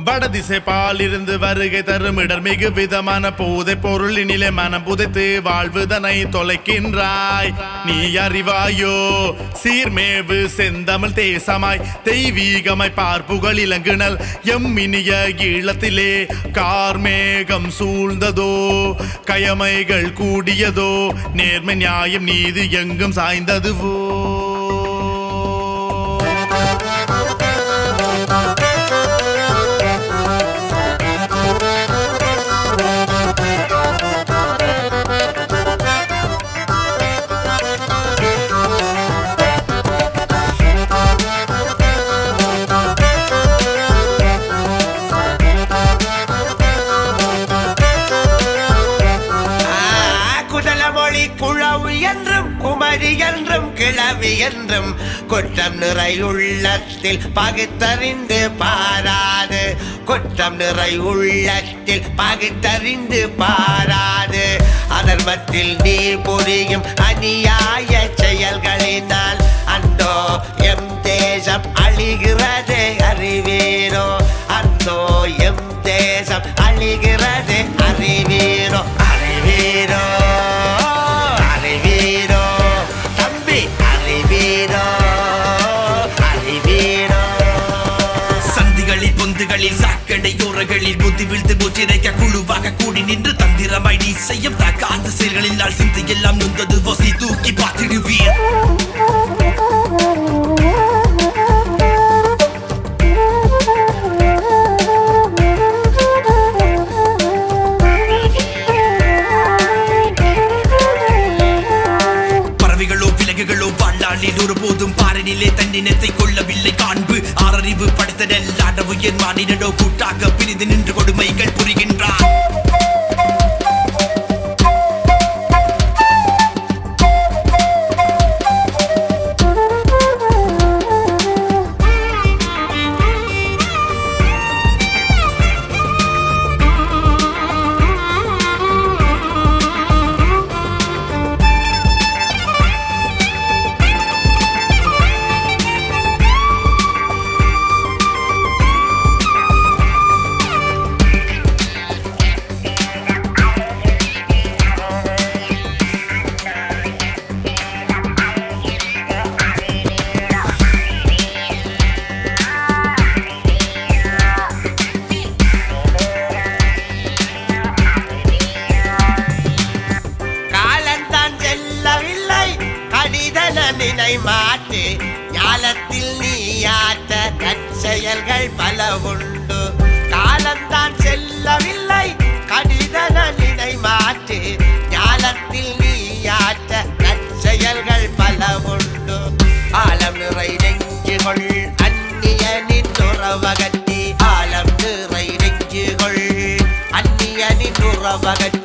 வடதிசை பால் இருந்து வருகை தரும் இடர் மிகு விதமான போதை பொருளினிலே மனம் புதைத்து வாழ்வுதனை தொலைக்கின்றாய் நீ அறிவாயோ சீர்மேவு செந்தமிழ் தேசமாய் தெய்வீகமாய் பார்ப்புகள் இளங்குணல் எம்மினிய ஈழத்திலே கார்மேகம் சூழ்ந்ததோ கயமைகள் கூடியதோ நேர்மை நியாயம் நீதி எங்கும் சாய்ந்ததுவோ குடலமொழி குழவு என்றும் குமரி என்றும் கிளவி என்றும் குற்றம் நிறை உள்ளத்தில் பகுத்தறிந்து பாராது குற்றம் நிறை உள்ளத்தில் பகுத்தறிந்து பாராது அதர்மத்தில் நீ புரியும் அநியாய செயல்களினால் அந்தோ எம் தேசம் அழிகிறது அறிவீரோ அந்தோ எம் தேசம் அழிகிறது அறிவீரோ அறிவீரோ அறிவீரோ தம்பி அறிவீரோ அறிவீரோ சந்திகளில் பொந்துகளில் சாக்கடையோரங்களில் புத்தி வீழ்த்து முற்றிரைக்க குழுவாக கூடி நின்று தந்திரமாய் நீ செய்யும் தக்காத செயல்களில் நாள் சிந்தை எல்லாம் நொந்தது வசி தூக்கி பார்த்திடுவீர் பறவைகளோ விலங்குகளோ வாழ்நாளில் ஒருபோதும் பாறையிலே தன்னினத்தை கொள்ளவில்லை காண்பு ஆறறிவு படைத்த நெல்லாடவு என் மானிடோ கூட்டாக பிரிந்து நின்று கொடுமைகள் புரிகின்றான் காலந்தான் செல்லவில்லை கடிதன நினை மாற்று ஞாலத்தில் நீயாற்ற நற்செயல்கள் பல உண்டு காலந்தான் செல்லவில்லை கடிதன நினை மாற்று ஞாலத்தில் நீயாற்ற நற்செயல்கள் பல உண்டு ஆலம் நிறை நெஞ்சுகள் அந்நியனின் உறவகத்தி ஆலம் நிறை நெஞ்சுகள் அந்நியனின் உறவகத்தி